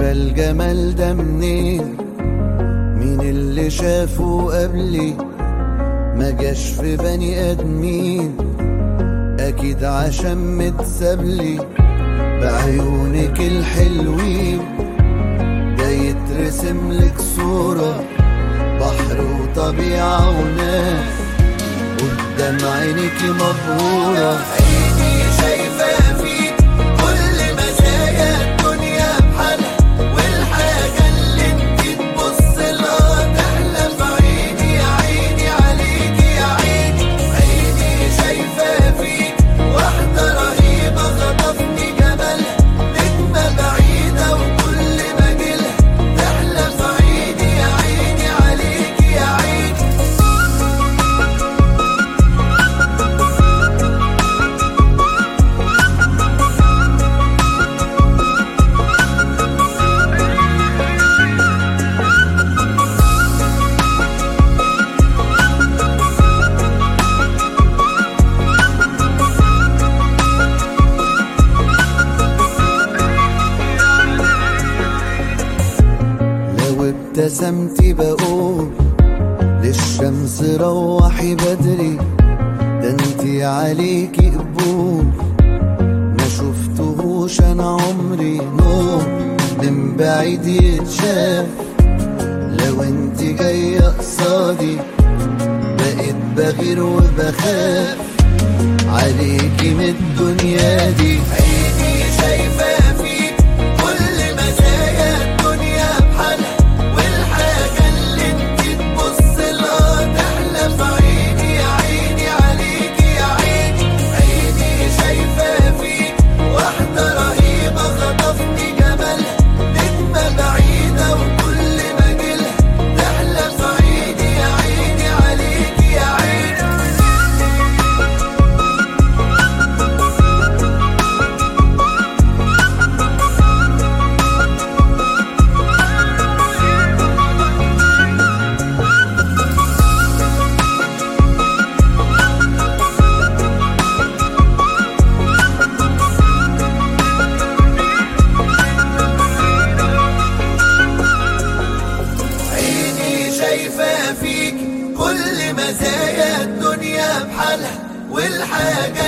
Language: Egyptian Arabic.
جرى الجمال ده منين مين اللي شافه قبلي ما جاش في بني ادمين اكيد عشان متسابلي بعيونك الحلوين ده يترسم لك صورة بحر وطبيعة وناس قدام عينك مبهورة عيني شايفة فيك كل مزايا الدنيا بحالها والحاجة اللي انت تبص لها تحلى في عيني يا عيني عليكي يا عيني عيني شايفة فيك واحدة رهيبة خطفني جمالها نجمة بعيدة وكل ما جيلها تحلى في عيني يا عيني عليكي يا عيني لو ابتسمتي بقول للشمس روحي بدري ده انتي عليكي قبول ما شفتهوش انا عمري نور من بعيد يتشاف لو انتي جاية قصادي بقيت بغير وبخاف عليكي من الدنيا دي عيني شايفة فيك كل مزايا الدنيا بحالها والحاجة اللي انت تبص لها تحلى في عيني يا عيني عليكي يا عيني عيني شايفة فيك واحدة رهيبة خطفني جمالها نجمة بعيدة وكل ما جيلها تحلى في عيني يا عيني عليكي يا عيني عيني شايفة فيك كل مزايا الدنيا بحالها والحاجة